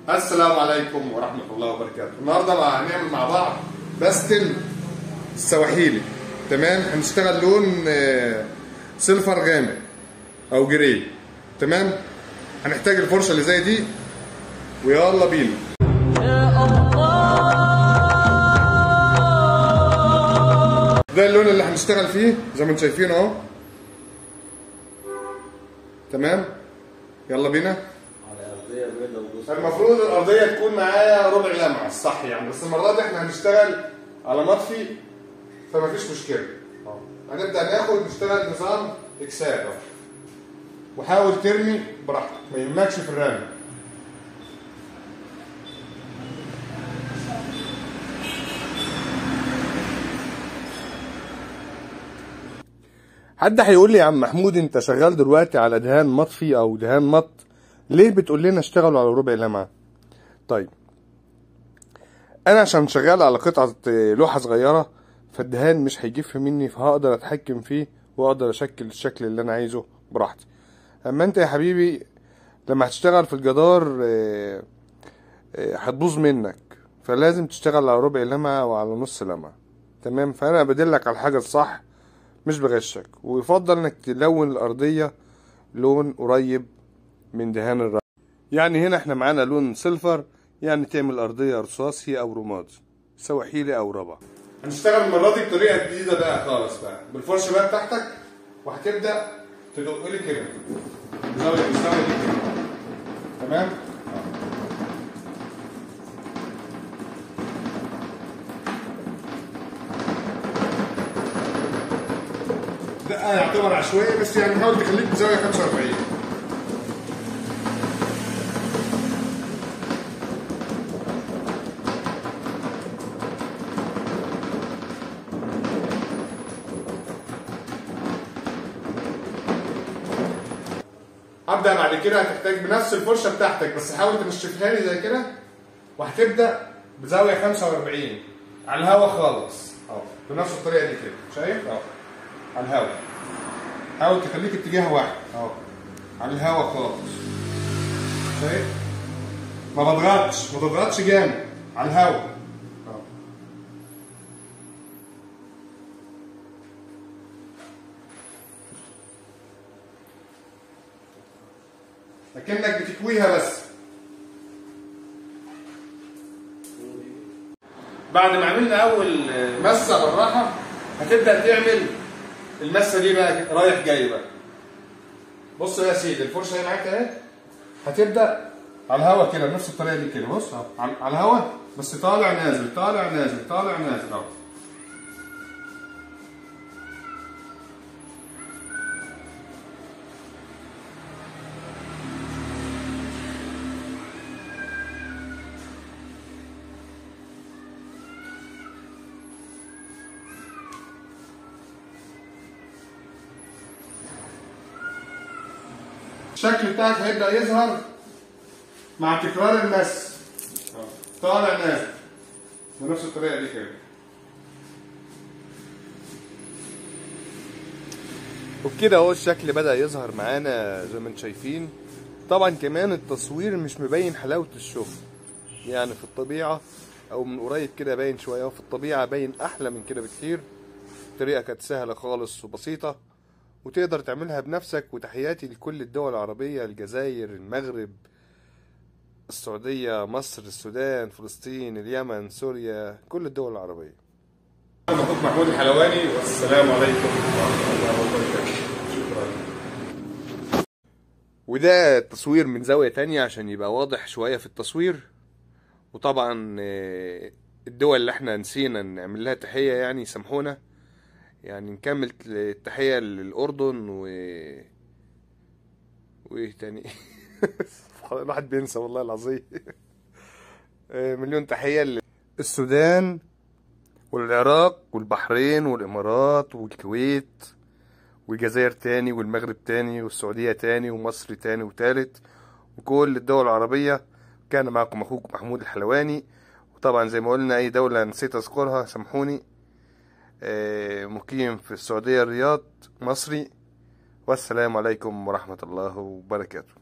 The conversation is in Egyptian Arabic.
السلام عليكم ورحمة الله وبركاته النهاردة بقى هنعمل مع بعض باستل السواحيلي تمام هنشتغل لون آه، سيلفر غامق او جراي تمام هنحتاج الفرشة اللي زي دي ويلا بينا ده اللون اللي هنشتغل فيه زي ما انتم شايفين اهو تمام يلا بينا على أرضية بيضاء وجزء المفروض الارضيه تكون معايا ربع لمعه الصح يعني بس المره دي احنا هنشتغل على مطفي فما فيش مشكله هنبدا ناخد نشتغل نظام اكساب أهو. وحاول ترمي براحتك ما يهمكش في الرمي حد هيقول لي يا عم محمود انت شغال دلوقتي على دهان مطفي او دهان مط ليه بتقول لنا اشتغلوا على ربع لمعه طيب انا عشان شغال على قطعه لوحه صغيره فالدهان مش هيجف مني فهقدر اتحكم فيه واقدر اشكل الشكل اللي انا عايزه براحتي اما انت يا حبيبي لما هتشتغل في الجدار آه، آه، هتبوظ منك فلازم تشتغل على ربع لمعه وعلى نص لمعه تمام فانا بدلك على الحاجه الصح مش بغشك ويفضل انك تلون الارضيه لون قريب من دهان الرمل يعني هنا احنا معانا لون سيلفر يعني تعمل ارضيه رصاصي او رمادي سواحيلي او ربع هنشتغل المره دي بطريقه جديده بقى خالص بقى بالفرشه بقى بتاعتك وهتبدا تدق لي كده بزاويه بالزاويه دي كده تمام ده يعتبر عشوائي بس يعني حاول تخليك بزاويه 45 هبدا بعد كده هتحتاج بنفس الفرشه بتاعتك بس حاول تنشفها لي زي كده وهتبدا بزاويه 45 على الهوا خالص اهو بنفس الطريقه دي كده شايف اهو على الهوا حاول تخليك اتجاه واحد اهو على الهوا خالص شايف ما بضغطش ما بضغطش جامد على الهوا اهو لكنك بتكويها بس بعد ما عملنا اول مسه بالراحه هتبدا تعمل المسه دي بقى رايح جاي بقى بص يا سيدي الفرشه هي معاك اهي هتبدا على الهوا كده بنفس الطريقه دي كده بص اهو على على الهوا بس طالع نازل طالع نازل طالع نازل اهو الشكل بتاعك هيبدأ يظهر مع تكرار المس طالع نازل بنفس الطريقة دي كده وبكده اهو الشكل بدأ يظهر معانا زي ما انتم شايفين طبعا كمان التصوير مش مبين حلاوة الشغل يعني في الطبيعة او من قريب كده باين شوية وفي الطبيعة باين احلى من كده بكتير الطريقة كانت سهلة خالص وبسيطة وتقدر تعملها بنفسك وتحياتي لكل الدول العربية الجزائر المغرب السعودية مصر السودان فلسطين اليمن سوريا كل الدول العربية أنا أخوك محمود الحلواني والسلام عليكم ورحمة الله وبركاته شكرا وده تصوير من زاوية تانية عشان يبقى واضح شوية في التصوير وطبعا آه، الدول اللي احنا نسينا نعمل لها تحية يعني سامحونا يعني نكمل التحية للأردن و وإيه تاني الواحد بينسى والله العظيم آه، مليون تحية للسودان والعراق والبحرين والإمارات والكويت والجزائر تاني والمغرب تاني والسعودية تاني ومصر تاني وتالت وكل الدول العربية كان معكم أخوكم محمود الحلواني وطبعا زي ما قلنا أي دولة نسيت أذكرها سامحوني آه، مقيم في السعودية الرياض مصري والسلام عليكم ورحمة الله وبركاته